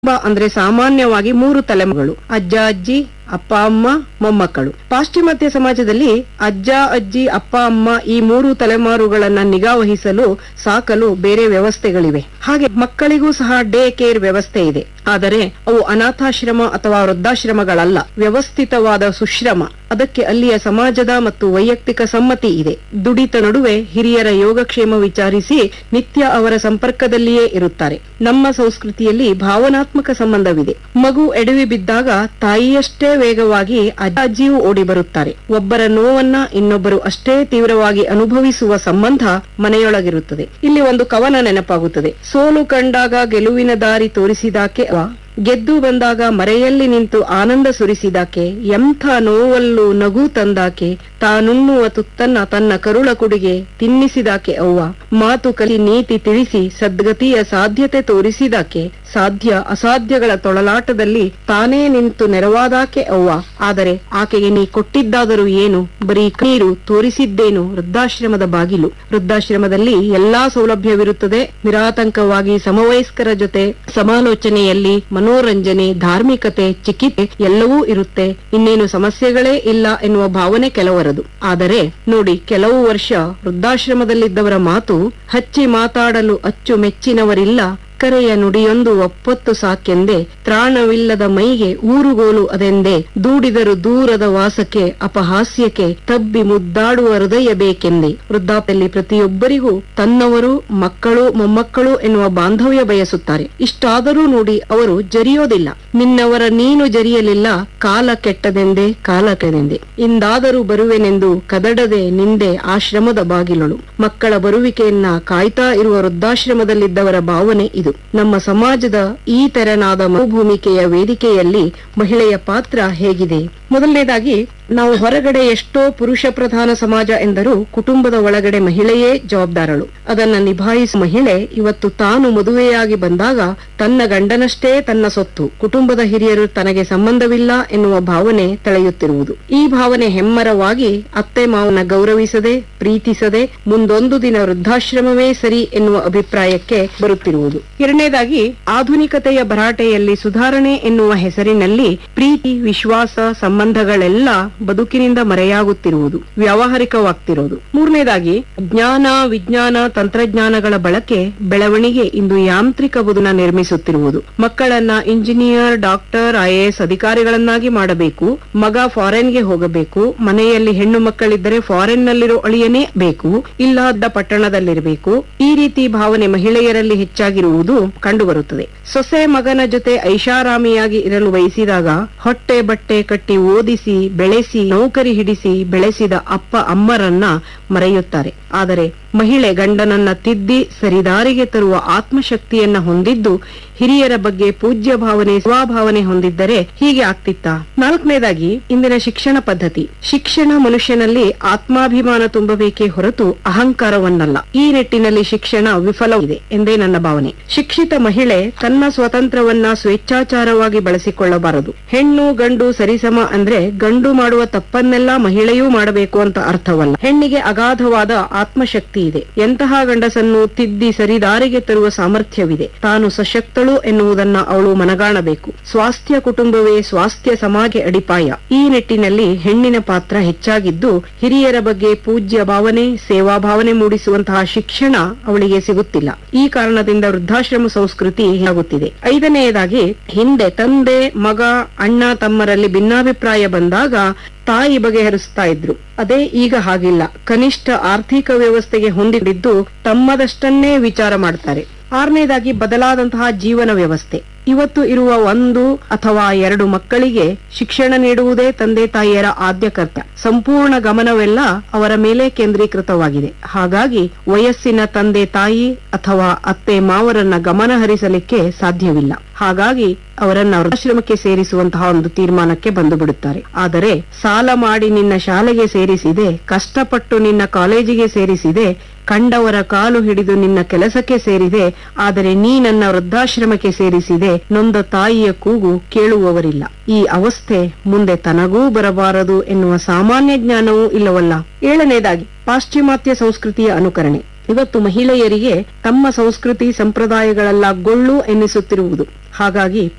ಕುಟುಂಬ ಅಂದ್ರೆ ಸಾಮಾನ್ಯವಾಗಿ ಮೂರು ತಲೆಮಾರುಗಳು ಅಜ್ಜ ಅಜ್ಜಿ ಅಪ್ಪ ಅಮ್ಮ ಮೊಮ್ಮಕ್ಕಳು ಪಾಶ್ಚಿಮಾತ್ಯ ಸಮಾಜದಲ್ಲಿ ಅಜ್ಜ ಅಜ್ಜಿ ಅಪ್ಪ ಅಮ್ಮ ಈ ಮೂರು ತಲೆಮಾರುಗಳನ್ನ ನಿಗಾ ವಹಿಸಲು ಸಾಕಲು ಬೇರೆ ವ್ಯವಸ್ಥೆಗಳಿವೆ ಹಾಗೆ ಮಕ್ಕಳಿಗೂ ಸಹ ಡೇ ಕೇರ್ ವ್ಯವಸ್ಥೆ ಇದೆ ಆದರೆ ಅವು ಅನಾಥಾಶ್ರಮ ಅಥವಾ ವೃದ್ಧಾಶ್ರಮಗಳಲ್ಲ ವ್ಯವಸ್ಥಿತವಾದ ಸುಶ್ರಮ ಅದಕ್ಕೆ ಅಲ್ಲಿಯ ಸಮಾಜದ ಮತ್ತು ವೈಯಕ್ತಿಕ ಸಮ್ಮತಿ ಇದೆ ದುಡಿತ ನಡುವೆ ಹಿರಿಯರ ಯೋಗಕ್ಷೇಮ ವಿಚಾರಿಸಿ ನಿತ್ಯ ಅವರ ಸಂಪರ್ಕದಲ್ಲಿಯೇ ಇರುತ್ತಾರೆ ನಮ್ಮ ಸಂಸ್ಕೃತಿಯಲ್ಲಿ ಭಾವನಾತ್ಮಕ ಸಂಬಂಧವಿದೆ ಮಗು ಎಡವಿ ಬಿದ್ದಾಗ ತಾಯಿಯಷ್ಟೇ ವೇಗವಾಗಿ ಅಜ್ಜಿಯೂ ಓಡಿ ಬರುತ್ತಾರೆ ಒಬ್ಬರ ನೋವನ್ನ ಇನ್ನೊಬ್ಬರು ಅಷ್ಟೇ ತೀವ್ರವಾಗಿ ಅನುಭವಿಸುವ ಸಂಬಂಧ ಮನೆಯೊಳಗಿರುತ್ತದೆ ಇಲ್ಲಿ ಒಂದು ಕವನ ನೆನಪಾಗುತ್ತದೆ ಸೋಲು ಕಂಡಾಗ ಗೆಲುವಿನ ದಾರಿ ತೋರಿಸಿದಾಕೆ ಅವ ಗೆದ್ದು ಬಂದಾಗ ಮರೆಯಲ್ಲಿ ನಿಂತು ಆನಂದ ಸುರಿಸಿದಾಕೆ ಎಂಥ ನೋವಲ್ಲೂ ನಗು ತಂದಾಕೆ ತಾನುಣ್ಣುವ ತುತ್ತನ್ನ ತನ್ನ ಕರುಳ ಕುಡಿಗೆ ತಿನ್ನಿಸಿದಾಕೆ ಅವ್ವ ಮಾತು ಕಲಿ ನೀತಿ ತಿಳಿಸಿ ಸದ್ಗತಿಯ ಸಾಧ್ಯತೆ ತೋರಿಸಿದಾಕೆ ಸಾಧ್ಯ ಅಸಾಧ್ಯಗಳ ತೊಳಲಾಟದಲ್ಲಿ ತಾನೇ ನಿಂತು ನೆರವಾದಾಕೆ ಅವ್ವ ಆದರೆ ಆಕೆಗೆ ನೀ ಕೊಟ್ಟಿದ್ದಾದರೂ ಏನು ಬರೀ ನೀರು ತೋರಿಸಿದ್ದೇನು ವೃದ್ಧಾಶ್ರಮದ ಬಾಗಿಲು ವೃದ್ಧಾಶ್ರಮದಲ್ಲಿ ಎಲ್ಲಾ ಸೌಲಭ್ಯವಿರುತ್ತದೆ ನಿರಾತಂಕವಾಗಿ ಸಮವಯಸ್ಕರ ಜೊತೆ ಸಮಾಲೋಚನೆಯಲ್ಲಿ ಮನೋರಂಜನೆ ಧಾರ್ಮಿಕತೆ ಚಿಕಿತ್ಸೆ ಎಲ್ಲವೂ ಇರುತ್ತೆ ಇನ್ನೇನು ಸಮಸ್ಯೆಗಳೇ ಇಲ್ಲ ಎನ್ನುವ ಭಾವನೆ ಕೆಲವರದು ಆದರೆ ನೋಡಿ ಕೆಲವು ವರ್ಷ ವೃದ್ಧಾಶ್ರಮದಲ್ಲಿದ್ದವರ ಮಾತು ಹಚ್ಚಿ ಮಾತಾಡಲು ಅಚ್ಚು ಮೆಚ್ಚಿನವರಿಲ್ಲ ಕರೆಯ ನುಡಿಯೊಂದು ಒಪ್ಪತ್ತು ಸಾಕೆಂದೆ ತ್ರಾಣವಿಲ್ಲದ ಮೈಗೆ ಊರುಗೋಲು ಅದೆಂದೇ ದೂಡಿದರು ದೂರದ ವಾಸಕ್ಕೆ ಅಪಹಾಸ್ಯಕ್ಕೆ ತಬ್ಬಿ ಮುದ್ದಾಡುವ ಹೃದಯ ಬೇಕೆಂದೆ ವೃದ್ಧಾಪ್ಯದಲ್ಲಿ ಪ್ರತಿಯೊಬ್ಬರಿಗೂ ತನ್ನವರು ಮಕ್ಕಳು ಮೊಮ್ಮಕ್ಕಳು ಎನ್ನುವ ಬಾಂಧವ್ಯ ಬಯಸುತ್ತಾರೆ ಇಷ್ಟಾದರೂ ನೋಡಿ ಅವರು ಜರಿಯೋದಿಲ್ಲ ನಿನ್ನವರ ನೀನು ಜರಿಯಲಿಲ್ಲ ಕಾಲ ಕೆಟ್ಟದೆಂದೆ ಕಾಲ ಕೆಡೆಂದೆ ಇಂದಾದರೂ ಬರುವೆನೆಂದು ಕದಡದೆ ನಿಂದೆ ಆಶ್ರಮದ ಬಾಗಿಲಳು ಮಕ್ಕಳ ಬರುವಿಕೆಯನ್ನ ಕಾಯ್ತಾ ಇರುವ ವೃದ್ಧಾಶ್ರಮದಲ್ಲಿದ್ದವರ ಭಾವನೆ ಇದು ನಮ್ಮ ಸಮಾಜದ ಈ ತೆರನಾದ ಮರುಭೂಮಿಕೆಯ ವೇದಿಕೆಯಲ್ಲಿ ಮಹಿಳೆಯ ಪಾತ್ರ ಹೇಗಿದೆ ಮೊದಲನೇದಾಗಿ ನಾವು ಹೊರಗಡೆ ಎಷ್ಟೋ ಪುರುಷ ಪ್ರಧಾನ ಸಮಾಜ ಎಂದರೂ ಕುಟುಂಬದ ಒಳಗಡೆ ಮಹಿಳೆಯೇ ಜವಾಬ್ದಾರಳು ಅದನ್ನ ನಿಭಾಯಿಸುವ ಮಹಿಳೆ ಇವತ್ತು ತಾನು ಮದುವೆಯಾಗಿ ಬಂದಾಗ ತನ್ನ ಗಂಡನಷ್ಟೇ ತನ್ನ ಸೊತ್ತು ಕುಟುಂಬದ ಹಿರಿಯರು ತನಗೆ ಸಂಬಂಧವಿಲ್ಲ ಎನ್ನುವ ಭಾವನೆ ತಳೆಯುತ್ತಿರುವುದು ಈ ಭಾವನೆ ಹೆಮ್ಮರವಾಗಿ ಅತ್ತೆ ಮಾವನ ಗೌರವಿಸದೆ ಪ್ರೀತಿಸದೆ ಮುಂದೊಂದು ದಿನ ವೃದ್ಧಾಶ್ರಮವೇ ಸರಿ ಎನ್ನುವ ಅಭಿಪ್ರಾಯಕ್ಕೆ ಬರುತ್ತಿರುವುದು ಎರಡನೇದಾಗಿ ಆಧುನಿಕತೆಯ ಭರಾಟೆಯಲ್ಲಿ ಸುಧಾರಣೆ ಎನ್ನುವ ಹೆಸರಿನಲ್ಲಿ ಪ್ರೀತಿ ವಿಶ್ವಾಸ ಸಂಬಂಧಗಳೆಲ್ಲ ಬದುಕಿನಿಂದ ಮರೆಯಾಗುತ್ತಿರುವುದು ವ್ಯಾವಹಾರಿಕವಾಗ್ತಿರೋದು ಮೂರನೇದಾಗಿ ಜ್ಞಾನ ವಿಜ್ಞಾನ ತಂತ್ರಜ್ಞಾನಗಳ ಬಳಕೆ ಬೆಳವಣಿಗೆ ಇಂದು ಯಾಂತ್ರಿಕ ಬದುನ ನಿರ್ಮಿಸುತ್ತಿರುವುದು ಮಕ್ಕಳನ್ನ ಇಂಜಿನಿಯರ್ ಡಾಕ್ಟರ್ ಐಎಎಸ್ ಅಧಿಕಾರಿಗಳನ್ನಾಗಿ ಮಾಡಬೇಕು ಮಗ ಫಾರೆನ್ಗೆ ಹೋಗಬೇಕು ಮನೆಯಲ್ಲಿ ಹೆಣ್ಣು ಮಕ್ಕಳಿದ್ದರೆ ಫಾರೆನ್ ನಲ್ಲಿರೋ ಅಳಿಯನೇ ಬೇಕು ಇಲ್ಲಾದ ಪಟ್ಟಣದಲ್ಲಿರಬೇಕು ಈ ರೀತಿ ಭಾವನೆ ಮಹಿಳೆಯರಲ್ಲಿ ಹೆಚ್ಚಾಗಿರುವುದು ಕಂಡುಬರುತ್ತದೆ ಸೊಸೆ ಮಗನ ಜೊತೆ ಐಷಾರಾಮಿಯಾಗಿ ಇರಲು ಬಯಸಿದಾಗ ಹೊಟ್ಟೆ ಬಟ್ಟೆ ಕಟ್ಟಿ ಓದಿಸಿ ಬೆಳೆಸಿ ನೌಕರಿ ಹಿಡಿಸಿ ಬೆಳೆಸಿದ ಅಪ್ಪ ಅಮ್ಮರನ್ನ ಮರೆಯುತ್ತಾರೆ ಆದರೆ ಮಹಿಳೆ ಗಂಡನನ್ನ ತಿದ್ದಿ ಸರಿದಾರಿಗೆ ತರುವ ಆತ್ಮಶಕ್ತಿಯನ್ನ ಹೊಂದಿದ್ದು ಹಿರಿಯರ ಬಗ್ಗೆ ಪೂಜ್ಯ ಭಾವನೆ ಸ್ವಭಾವನೆ ಹೊಂದಿದ್ದರೆ ಹೀಗೆ ಆಗ್ತಿತ್ತ ನಾಲ್ಕನೇದಾಗಿ ಇಂದಿನ ಶಿಕ್ಷಣ ಪದ್ಧತಿ ಶಿಕ್ಷಣ ಮನುಷ್ಯನಲ್ಲಿ ಆತ್ಮಾಭಿಮಾನ ತುಂಬಬೇಕೇ ಹೊರತು ಅಹಂಕಾರವನ್ನಲ್ಲ ಈ ನಿಟ್ಟಿನಲ್ಲಿ ಶಿಕ್ಷಣ ವಿಫಲವಿದೆ ಎಂದೇ ನನ್ನ ಭಾವನೆ ಶಿಕ್ಷಿತ ಮಹಿಳೆ ತನ್ನ ಸ್ವಾತಂತ್ರ್ಯವನ್ನ ಸ್ವೇಚ್ಛಾಚಾರವಾಗಿ ಬಳಸಿಕೊಳ್ಳಬಾರದು ಹೆಣ್ಣು ಗಂಡು ಸರಿಸಮ ಅಂದ್ರೆ ಗಂಡು ಮಾಡುವ ತಪ್ಪನ್ನೆಲ್ಲ ಮಹಿಳೆಯೂ ಮಾಡಬೇಕು ಅಂತ ಅರ್ಥವಲ್ಲ ಹೆಣ್ಣಿಗೆ ಅಗಾಧವಾದ ಆತ್ಮಶಕ್ತಿ ಇದೆ ಎಂತಹ ಗಂಡಸನ್ನು ತಿದ್ದಿ ಸರಿದಾರಿಗೆ ತರುವ ಸಾಮರ್ಥ್ಯವಿದೆ ತಾನು ಸಶಕ್ತಳು ಎನ್ನುವುದನ್ನ ಅವಳು ಮನಗಾಣಬೇಕು ಸ್ವಾಸ್ಥ್ಯ ಕುಟುಂಬವೇ ಸ್ವಾಸ್ಥ್ಯ ಸಮಾಜ ಅಡಿಪಾಯ ಈ ನಿಟ್ಟಿನಲ್ಲಿ ಹೆಣ್ಣಿನ ಪಾತ್ರ ಹೆಚ್ಚಾಗಿದ್ದು ಹಿರಿಯರ ಬಗ್ಗೆ ಪೂಜ್ಯ ಭಾವನೆ ಸೇವಾ ಭಾವನೆ ಮೂಡಿಸುವಂತಹ ಶಿಕ್ಷಣ ಅವಳಿಗೆ ಸಿಗುತ್ತಿಲ್ಲ ಈ ಕಾರಣದಿಂದ ವೃದ್ಧಾಶ್ರಮ ಸಂಸ್ಕೃತಿ ಆಗುತ್ತಿದೆ ಐದನೆಯದಾಗಿ ಹಿಂದೆ ತಂದೆ ಮಗ ಅಣ್ಣ ತಮ್ಮರಲ್ಲಿ ಭಿನ್ನಾಭಿಪ್ರಾಯ ಬಂದಾಗ ತಾಯಿ ಬಗೆಹರಿಸ್ತಾ ಇದ್ರು ಅದೇ ಈಗ ಹಾಗಿಲ್ಲ ಕನಿಷ್ಠ ಆರ್ಥಿಕ ವ್ಯವಸ್ಥೆಗೆ ಹೊಂದಿದ್ದು ತಮ್ಮದಷ್ಟನ್ನೇ ವಿಚಾರ ಮಾಡ್ತಾರೆ ಆರನೇದಾಗಿ ಬದಲಾದಂತಹ ಜೀವನ ವ್ಯವಸ್ಥೆ ಇವತ್ತು ಇರುವ ಒಂದು ಅಥವಾ ಎರಡು ಮಕ್ಕಳಿಗೆ ಶಿಕ್ಷಣ ನೀಡುವುದೇ ತಂದೆ ತಾಯಿಯರ ಆದ್ಯ ಕರ್ತವ್ಯ ಸಂಪೂರ್ಣ ಗಮನವೆಲ್ಲ ಅವರ ಮೇಲೆ ಕೇಂದ್ರೀಕೃತವಾಗಿದೆ ಹಾಗಾಗಿ ವಯಸ್ಸಿನ ತಂದೆ ತಾಯಿ ಅಥವಾ ಅತ್ತೆ ಮಾವರನ್ನ ಗಮನ ಹರಿಸಲಿಕ್ಕೆ ಸಾಧ್ಯವಿಲ್ಲ ಹಾಗಾಗಿ ಅವರನ್ನ ವೃದ್ಧಾಶ್ರಮಕ್ಕೆ ಸೇರಿಸುವಂತಹ ಒಂದು ತೀರ್ಮಾನಕ್ಕೆ ಬಂದು ಬಿಡುತ್ತಾರೆ ಆದರೆ ಸಾಲ ಮಾಡಿ ನಿನ್ನ ಶಾಲೆಗೆ ಸೇರಿಸಿದೆ ಕಷ್ಟಪಟ್ಟು ನಿನ್ನ ಕಾಲೇಜಿಗೆ ಸೇರಿಸಿದೆ ಕಂಡವರ ಕಾಲು ಹಿಡಿದು ನಿನ್ನ ಕೆಲಸಕ್ಕೆ ಸೇರಿದೆ ಆದರೆ ನೀ ನನ್ನ ವೃದ್ಧಾಶ್ರಮಕ್ಕೆ ಸೇರಿಸಿದೆ ನೊಂದ ತಾಯಿಯ ಕೂಗು ಕೇಳುವವರಿಲ್ಲ ಈ ಅವಸ್ಥೆ ಮುಂದೆ ತನಗೂ ಬರಬಾರದು ಎನ್ನುವ ಸಾಮಾನ್ಯ ಜ್ಞಾನವೂ ಇಲ್ಲವಲ್ಲ ಏಳನೇದಾಗಿ ಪಾಶ್ಚಿಮಾತ್ಯ ಸಂಸ್ಕೃತಿಯ ಅನುಕರಣೆ ಇವತ್ತು ಮಹಿಳೆಯರಿಗೆ ತಮ್ಮ ಸಂಸ್ಕೃತಿ ಸಂಪ್ರದಾಯಗಳೆಲ್ಲ ಗೊಳ್ಳು ಎನ್ನಿಸುತ್ತಿರುವುದು ಹಾಗಾಗಿ